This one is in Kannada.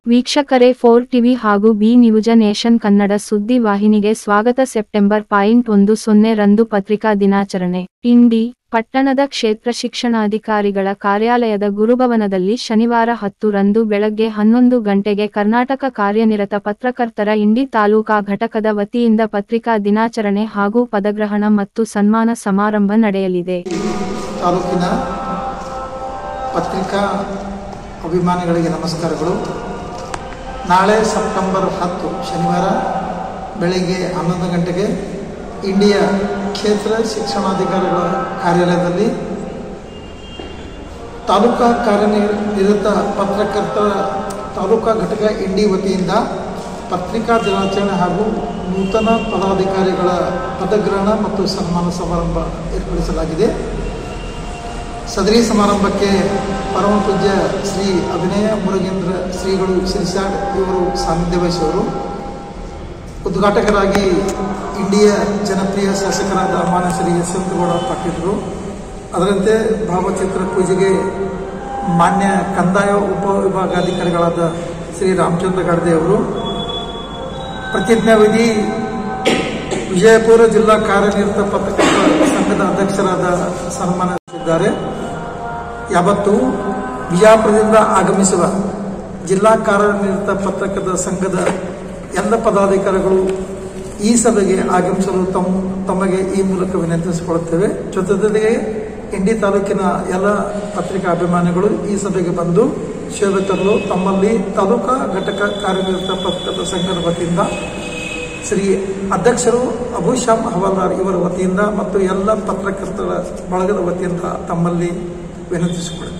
ವೀಕ್ಷಕರೇ ಫೋರ್ ಟಿವಿ ಹಾಗೂ ಬಿ ನ್ಯೂಜ ನೇಷನ್ ಕನ್ನಡ ಸುದ್ದಿ ವಾಹಿನಿಗೆ ಸ್ವಾಗತ ಸೆಪ್ಟೆಂಬರ್ ಪಾಯಿಂಟ್ ಒಂದು ಸೊನ್ನೆ ರಂದು ಪತ್ರಿಕಾ ದಿನಾಚರಣೆ ಇಂಡಿ ಪಟ್ಟಣದ ಕ್ಷೇತ್ರ ಶಿಕ್ಷಣಾಧಿಕಾರಿಗಳ ಕಾರ್ಯಾಲಯದ ಗುರುಭವನದಲ್ಲಿ ಶನಿವಾರ ಹತ್ತು ರಂದು ಬೆಳಗ್ಗೆ ಹನ್ನೊಂದು ಗಂಟೆಗೆ ಕರ್ನಾಟಕ ಕಾರ್ಯನಿರತ ಪತ್ರಕರ್ತರ ಇಂಡಿ ತಾಲೂಕಾ ಘಟಕದ ವತಿಯಿಂದ ಪತ್ರಿಕಾ ದಿನಾಚರಣೆ ಹಾಗೂ ಪದಗ್ರಹಣ ಮತ್ತು ಸನ್ಮಾನ ಸಮಾರಂಭ ನಡೆಯಲಿದೆ ತಾಲೂಕಿನ ಪತ್ರಿಕಾ ಅಭಿಮಾನಿಗಳಿಗೆ ನಮಸ್ಕಾರಗಳು ನಾಳೆ ಸೆಪ್ಟೆಂಬರ್ ಹತ್ತು ಶನಿವಾರ ಬೆಳಿಗ್ಗೆ ಹನ್ನೊಂದು ಗಂಟೆಗೆ ಇಂಡಿಯಾ ಕ್ಷೇತ್ರ ಶಿಕ್ಷಣಾಧಿಕಾರಿಗಳ ಕಾರ್ಯಾಲಯದಲ್ಲಿ ತಾಲೂಕಾ ಕಾರ್ಯನಿರತ ಪತ್ರಕರ್ತರ ತಾಲೂಕಾ ಘಟಕ ಇಂಡಿ ವತಿಯಿಂದ ಪತ್ರಿಕಾ ದಿನಾಚರಣೆ ಹಾಗೂ ನೂತನ ಪದಾಧಿಕಾರಿಗಳ ಪದಗ್ರಹಣ ಮತ್ತು ಸನ್ಮಾನ ಸಮಾರಂಭ ಏರ್ಪಡಿಸಲಾಗಿದೆ ಸದರಿ ಸಮಾರಂಭಕ್ಕೆ ಪರಮ ಪೂಜ್ಯ ಶ್ರೀ ಅಭಿನಯ ಮುರುಗೇಂದ್ರ ಶ್ರೀಗಳು ಶಿರಿಸಾಡ್ ಇವರು ಸಾನ್ನಿಧ್ಯ ವಹಿಸುವರು ಉದ್ಘಾಟಕರಾಗಿ ಇಂಡಿಯ ಜನಪ್ರಿಯ ಶಾಸಕರಾದ ಮಾನ್ಯ ಶ್ರೀ ಯಶವಂತಗೌಡ ಪಾಟೀಲರು ಅದರಂತೆ ಭಾವಚಿತ್ರ ಪೂಜೆಗೆ ಮಾನ್ಯ ಕಂದಾಯ ಉಪವಿಭಾಗಾಧಿಕಾರಿಗಳಾದ ಶ್ರೀ ರಾಮಚಂದ್ರ ಗಾಡ್ದೆ ಅವರು ಪ್ರತಿಜ್ಞಾವಿಧಿ ವಿಜಯಪುರ ಜಿಲ್ಲಾ ಕಾರ್ಯನಿರತ ಪತ್ರಕರ್ತರ ಸಂಘದ ಅಧ್ಯಕ್ಷರಾದ ಸನ್ಮಾನಿಸಿದ್ದಾರೆ ಯಾವತ್ತು ವಿಜಯಪುರದಿಂದ ಆಗಮಿಸುವ ಜಿಲ್ಲಾ ಕಾರ್ಯನಿರತ ಪತ್ರಕರ್ತರ ಸಂಘದ ಎಲ್ಲ ಪದಾಧಿಕಾರಿಗಳು ಈ ಸಭೆಗೆ ಆಗಮಿಸಲು ತಮ್ಮ ತಮಗೆ ಈ ಮೂಲಕ ವಿನಂತಿಸಿಕೊಳ್ಳುತ್ತೇವೆ ಜೊತೆಗೆ ಇಂಡಿ ತಾಲೂಕಿನ ಎಲ್ಲ ಪತ್ರಿಕಾ ಅಭಿಮಾನಿಗಳು ಈ ಸಭೆಗೆ ಬಂದು ಸೇವೆ ತರಲು ತಮ್ಮಲ್ಲಿ ತಾಲೂಕಾ ಘಟಕ ಕಾರ್ಯನಿರತ ಪತ್ರಕರ್ತರ ಸಂಘದ ವತಿಯಿಂದ ಶ್ರೀ ಅಧ್ಯಕ್ಷರು ಅಬುಶ್ಯಾಮ್ ಹವಾಲ್ದಾರ್ ಇವರ ವತಿಯಿಂದ ಮತ್ತು ಎಲ್ಲ ಪತ್ರಕರ್ತರ ಬಳಗದ ವತಿಯಿಂದ ತಮ್ಮಲ್ಲಿ ವಿನಂತಿಸಿಕೊಳ್ಳುತ್ತೇವೆ